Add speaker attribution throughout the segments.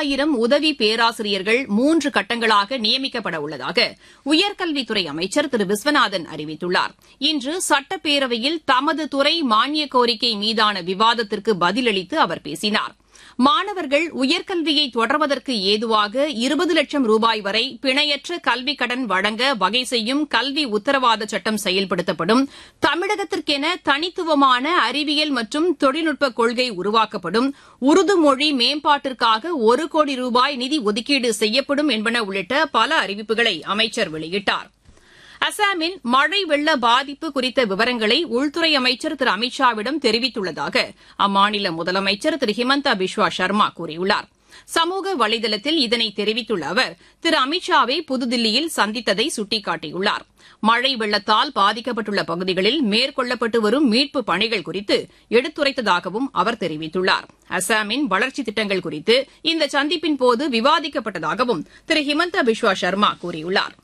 Speaker 1: ஆறாயிரம் உதவி பேராசிரியர்கள் மூன்று கட்டங்களாக நியமிக்கப்பட உள்ளதாக உயர்கல்வித்துறை அமைச்சர் திரு விஸ்வநாதன் அறிவித்துள்ளார் இன்று சட்டப்பேரவையில் தமது துறை மானிய கோரிக்கை மீதான விவாதத்திற்கு பதிலளித்து அவர் பேசினார் மாணவர்கள் உயர்கல்வியை தொடர்வதற்கு ஏதுவாக இருபது லட்சம் ரூபாய் வரை பிணையற்ற கல்விக் கடன் வழங்க வகை செய்யும் கல்வி உத்தரவாத சட்டம் செயல்படுத்தப்படும் தமிழகத்திற்கென தனித்துவமான அறிவியல் மற்றும் தொழில்நுட்ப கொள்கை உருவாக்கப்படும் உருது மொழி மேம்பாட்டிற்காக ஒரு கோடி ரூபாய் நிதி ஒதுக்கீடு செய்யப்படும் என்பன உள்ளிட்ட பல அறிவிப்புகளை அமைச்சர் வெளியிட்டார் அசாமின் மழை வெள்ள பாதிப்பு குறித்த விவரங்களை உள்துறை அமைச்சர் திரு அமித் ஷாவிடம் தெரிவித்துள்ளதாக அம்மாநில முதலமைச்சர் திரு ஹிமந்தா பிஸ்வா சர்மா கூறியுள்ளார் சமூக வலைதளத்தில் இதனை தெரிவித்துள்ள அவர் திரு அமித் ஷாவை புதுதில்லியில் சந்தித்ததை சுட்டிக்காட்டியுள்ளார் மழை வெள்ளத்தால் பாதிக்கப்பட்டுள்ள பகுதிகளில் மேற்கொள்ளப்பட்டு வரும் மீட்புப் பணிகள் குறித்து எடுத்துரைத்ததாகவும் அவர் தெரிவித்துள்ளார் அசாமின் வளர்ச்சித் திட்டங்கள் குறித்து இந்த சந்திப்பின் போது விவாதிக்கப்பட்டதாகவும் திரு ஹிமந்தா பிஸ்வா சர்மா கூறியுள்ளார்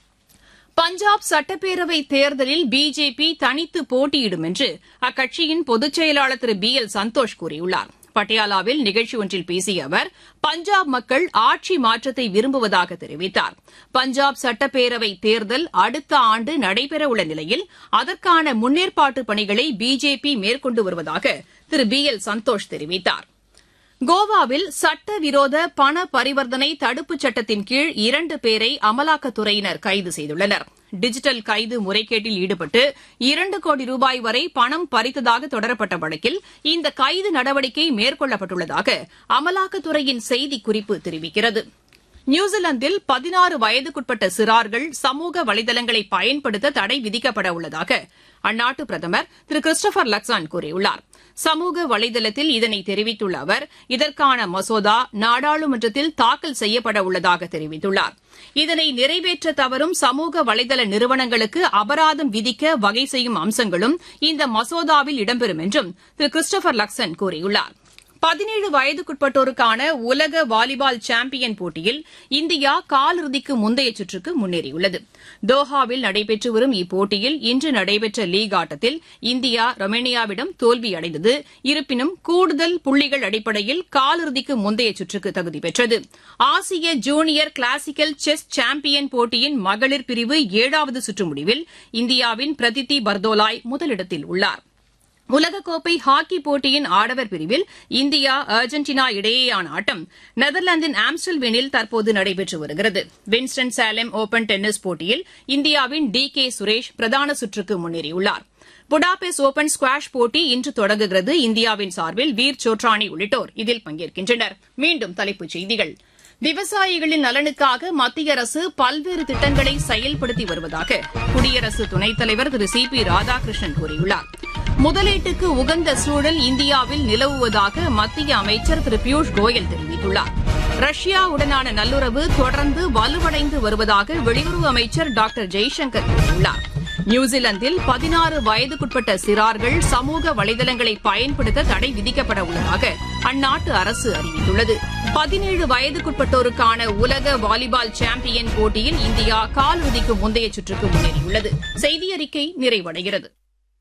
Speaker 1: பஞ்சாப் சட்டப்பேரவை தேர்தலில் பிஜேபி தனித்து போட்டியிடும் என்று அக்கட்சியின் பொதுச் செயலாளர் திரு பி எல் சந்தோஷ் கூறியுள்ளார் பட்டியாலாவில் நிகழ்ச்சி ஒன்றில் பேசிய அவர் பஞ்சாப் மக்கள் ஆட்சி மாற்றத்தை விரும்புவதாக தெரிவித்தார் பஞ்சாப் சட்டப்பேரவை தேர்தல் அடுத்த ஆண்டு நடைபெறவுள்ள நிலையில் அதற்கான முன்னேற்பாட்டு பணிகளை பிஜேபி மேற்கொண்டு வருவதாக திரு பி எல் சந்தோஷ் தெரிவித்தார் கோவாவில் சட்டவிரோத பண பரிவர்த்தனை தடுப்புச் சட்டத்தின் கீழ் இரண்டு பேரை அமலாக்கத்துறையினர் கைது செய்துள்ளனர் டிஜிட்டல் கைது முறைகேட்டில் ஈடுபட்டு இரண்டு கோடி ரூபாய் வரை பணம் பறித்ததாக தொடரப்பட்ட வழக்கில் இந்த கைது நடவடிக்கை மேற்கொள்ளப்பட்டுள்ளதாக அமலாக்கத்துறையின் செய்திக்குறிப்பு தெரிவிக்கிறது நியூசிலாந்தில் பதினாறு வயதுக்குட்பட்ட சிறார்கள் சமூக வலைதளங்களை பயன்படுத்த தடை விதிக்கப்பட உள்ளதாக அந்நாட்டு பிரதமர் திரு கிறிஸ்டோபர் லக்சான் கூறியுள்ளார் சமூக வலைதளத்தில் இதனை தெரிவித்துள்ள அவர் இதற்கான மசோதா நாடாளுமன்றத்தில் தாக்கல் செய்யப்பட உள்ளதாக தெரிவித்துள்ளார் இதனை நிறைவேற்ற தவறும் சமூக வலைதள நிறுவனங்களுக்கு அபராதம் விதிக்க வகை செய்யும் அம்சங்களும் இந்த மசோதாவில் இடம்பெறும் என்றும் திரு கிறிஸ்டோபர் லக்சன் கூறியுள்ளார் பதினேழு வயதுக்குட்பட்டோருக்கான உலக வாலிபால் சாம்பியன் போட்டியில் இந்தியா காலிறுதிக்கு முந்தைய சுற்றுக்கு முன்னேறியுள்ளது தோஹாவில் நடைபெற்று வரும் இப்போட்டியில் இன்று நடைபெற்ற லீக் ஆட்டத்தில் இந்தியா ரொமேனியாவிடம் தோல்வியடைந்தது இருப்பினும் கூடுதல் புள்ளிகள் அடிப்படையில் காலிறுதிக்கு முந்தைய சுற்றுக்கு தகுதி பெற்றது ஆசிய ஜூனியர் கிளாசிக்கல் செஸ் சாம்பியன் போட்டியின் மகளிர் பிரிவு ஏழாவது சுற்று முடிவில் இந்தியாவின் பிரதித்தி பர்தோலாய் முதலிடத்தில் உள்ளார் உலகக்கோப்பை ஹாக்கி போட்டியின் ஆடவர் பிரிவில் இந்தியா அர்ஜென்டினா இடையேயான ஆட்டம் நெதர்லாந்தின் ஆம்ஸ்டல்வேனில் தற்போது நடைபெற்று வருகிறது வின்ஸ்டன் சாலேம் ஓபன் டென்னிஸ் போட்டியில் இந்தியாவின் டி கே சுரேஷ் பிரதான சுற்றுக்கு முன்னேறியுள்ளார் புடாபெஸ்ட் ஓபன் ஸ்குவாஷ் போட்டி இன்று தொடங்குகிறது இந்தியாவின் சார்பில் வீர் சோட்ரானி உள்ளிட்டோர் இதில் பங்கேற்கின்றனர் மீண்டும் தலைப்புச் செய்திகள் விவசாயிகளின் நலனுக்காக மத்திய அரசு பல்வேறு திட்டங்களை செயல்படுத்தி வருவதாக குடியரசு துணைத் தலைவர் திரு சி பி ராதாகிருஷ்ணன் கூறியுள்ளார் முதலீட்டுக்கு உகந்த சூழல் இந்தியாவில் நிலவுவதாக மத்திய அமைச்சர் திரு பியூஷ் கோயல் தெரிவித்துள்ளார் ரஷ்யாவுடனான நல்லுறவு தொடர்ந்து வலுவடைந்து வருவதாக வெளியுறவு அமைச்சர் டாக்டர் ஜெய்சங்கர் கூறியுள்ளார் நியூசிலாந்தில் பதினாறு வயதுக்குட்பட்ட சிறார்கள் சமூக வலைதளங்களை பயன்படுத்த தடை விதிக்கப்பட உள்ளதாக அந்நாட்டு அரசு அறிவித்துள்ளது பதினேழு வயதுக்குட்பட்டோருக்கான உலக வாலிபால் சாம்பியன் போட்டியில் இந்தியா காலிறுதிக்கு முந்தைய சுற்றுக்கு முன்னேறியுள்ளது செய்தி அறிக்கை நிறைவடைகிறது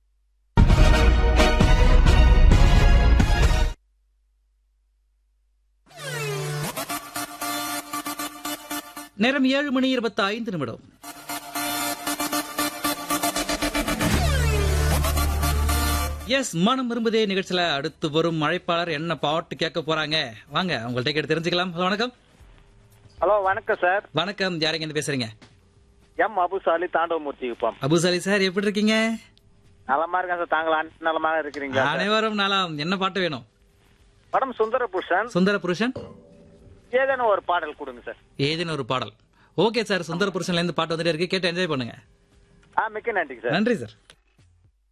Speaker 2: நேரம் ஏழு மணி இருபத்தி ஐந்து நிமிடம் எஸ் மனம் விரும்புதே நிகழ்ச்சியில அடுத்து வரும் மழைப்பாளர் என்ன பாட்டு கேட்க போறாங்க வாங்க உங்கள்ட்ட கேட்டு தெரிஞ்சுக்கலாம் ஹலோ, வணக்கம்
Speaker 3: ஹலோ வணக்கம் சார்
Speaker 2: வணக்கம் யாருங்க இருந்து பேசுறீங்க
Speaker 3: எம் அபுசாலி தாண்டவமூர்த்தி குப்பம்
Speaker 2: அபுசாலி சார் எப்படி இருக்கீங்க
Speaker 3: நலமா இருக்கேன் சார் தாங்கள் அனைத்து நலமாக இருக்கிறீங்களா சார்?
Speaker 2: அனைவரும் நலம் என்ன பாட்டு வேணும்
Speaker 3: படம் சுந்தர புருஷன்
Speaker 2: சுந்தர புருஷன்
Speaker 3: ஏதேனும் ஒரு பாடல் கொடுங்க சார்
Speaker 2: ஏதேனும் ஒரு பாடல் ஓகே சார் சுந்தர புருஷன்ல இருந்து பாட்டு வந்துட்டே இருக்கு கேட்டு என்ஜாய் பண்ணுங்க
Speaker 3: ஆ மிக்க நன்றிங்க சார்
Speaker 2: நன்றி சார்